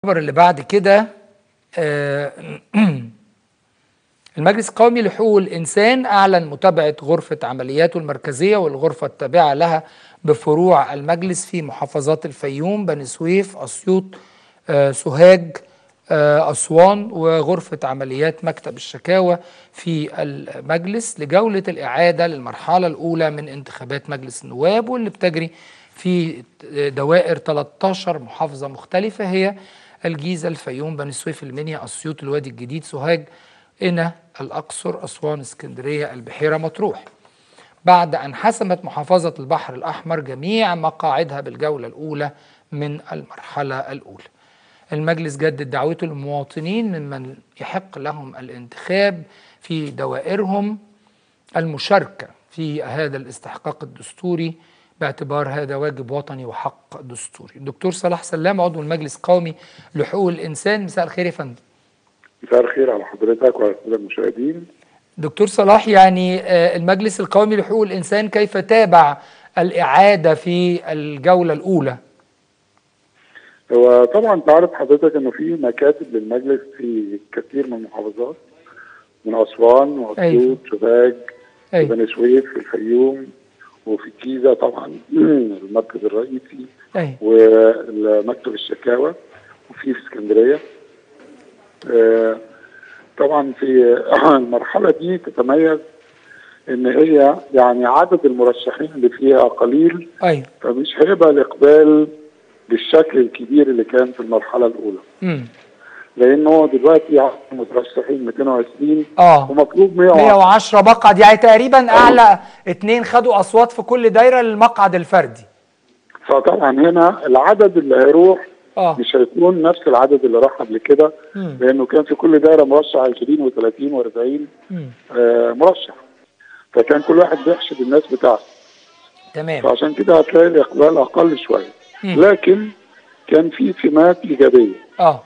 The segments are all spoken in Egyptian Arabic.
الخبر اللي بعد كده آه، المجلس القومي لحقوق الإنسان أعلن متابعة غرفة عملياته المركزية والغرفة التابعة لها بفروع المجلس في محافظات الفيوم بني سويف أسيوط آه، سوهاج آه، أسوان وغرفة عمليات مكتب الشكاوى في المجلس لجولة الإعادة للمرحلة الأولى من انتخابات مجلس النواب واللي بتجري في دوائر 13 محافظة مختلفة هي الجيزة الفيوم بني سويف المنيا أسيوط الوادي الجديد سوهاج قنا الأقصر أسوان اسكندرية البحيرة مطروح بعد أن حسمت محافظة البحر الأحمر جميع مقاعدها بالجولة الأولى من المرحلة الأولى المجلس جدد دعوته للمواطنين ممن يحق لهم الانتخاب في دوائرهم المشاركة في هذا الاستحقاق الدستوري باعتبار هذا واجب وطني وحق دستوري الدكتور صلاح سلام عضو المجلس القومي لحقوق الإنسان مساء الخير يا فندم مساء الخير على حضرتك وعلى كل المشاهدين دكتور صلاح يعني آه، المجلس القومي لحقوق الإنسان كيف تابع الإعادة في الجولة الأولى هو طبعا انت عارف حضرتك انه في مكاتب للمجلس في كثير من المحافظات من اسوان واسيوط سوهاج أيوة. بني سويف في الفيوم وفي الجيزه طبعا المركز الرئيسي أيوة. ومكتب الشكاوى وفي في اسكندريه آه، طبعا في المرحله دي تتميز ان هي يعني عدد المرشحين اللي فيها قليل أيوة فمش هيبقى الاقبال بالشكل الكبير اللي كان في المرحله الاولى مم. لانه دلوقتي عدد المترشحين 220 آه. ومطلوب 110 110 مقعد يعني تقريبا أعلى اتنين خدوا أصوات في كل دايرة للمقعد الفردي فطبعا هنا العدد اللي هيروح آه مش هيكون نفس العدد اللي راح قبل كده مم. لانه كان في كل دايره مرشح 20 و30 و40 مم. آه مرشح فكان كل واحد بيحشد الناس بتاعته تمام فعشان كده هتلاقي الاقبال اقل شويه مم. لكن كان في سمات ايجابيه آه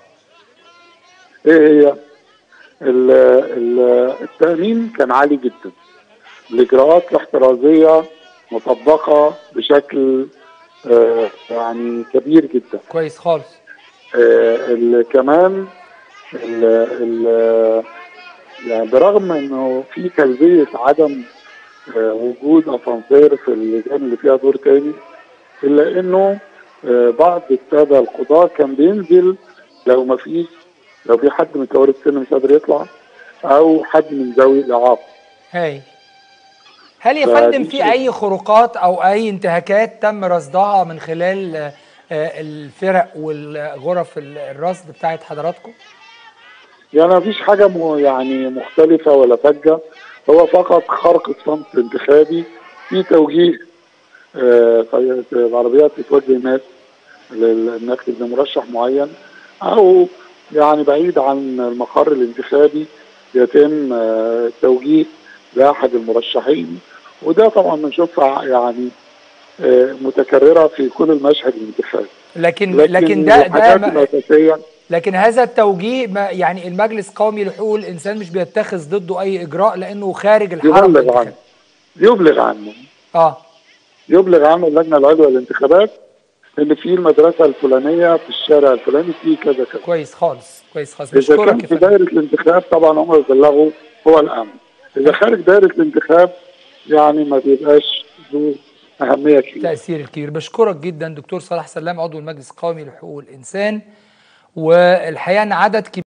ايه هي ال- ال- التامين كان عالي جدا الاجراءات الاحترازيه مطبقه بشكل آه، يعني كبير جدا كويس خالص آه، ال- كمان ال ال يعني برغم انه في كلبيه عدم آه، وجود اسانسير في اللجان اللي فيها دور تاني الا انه آه، بعض الساده القضاه كان بينزل لو ما فيش لو في حد من كبار السن مش قادر يطلع او حد من ذوي الاعاقه هاي هل يا فدي فندم في شيء- اي خروقات او اي انتهاكات تم رصدها من خلال آه، آه، الفرق والغرف ال- الرصد بتاعت حضراتكم؟ يعني ما فيش حاجه م- يعني مختلفه ولا فجه هو فقط خرق الصمت الانتخابي في توجيه آه، في- في العربيات بتوجه ناس للناخب لمرشح معين او يعني بعيد عن المقر الانتخابي يتم آه، توجيه لاحد المرشحين وده طبعا بنشوفها يعني آه، متكرره في كل المشهد الانتخابي لكن لكن ده ده الحاجات ما- الاساسيه لكن هذا التوجيه ما يعني المجلس القومي لحقوق الانسان مش بيتخذ ضده اي اجراء لانه خارج الحرم يبلغ الانتخابي. عنه يبلغ عنه اه يبلغ عنه اللجنه العليا للانتخابات ان في المدرسه الفلانيه في الشارع الفلاني في كذا كذا كويس خالص كويس خالص اذا كان بشكرك يا في فندم دائره الانتخاب طبعا هم يبلغوا هو الامن اذا خارج دائره الانتخاب يعني ما بيبقاش ذو اهميه كبيره تأثير الكبير بشكرك جدا دكتور صلاح سلام عضو المجلس القومي لحقوق الإنسان والحقيقة أن عدد كبير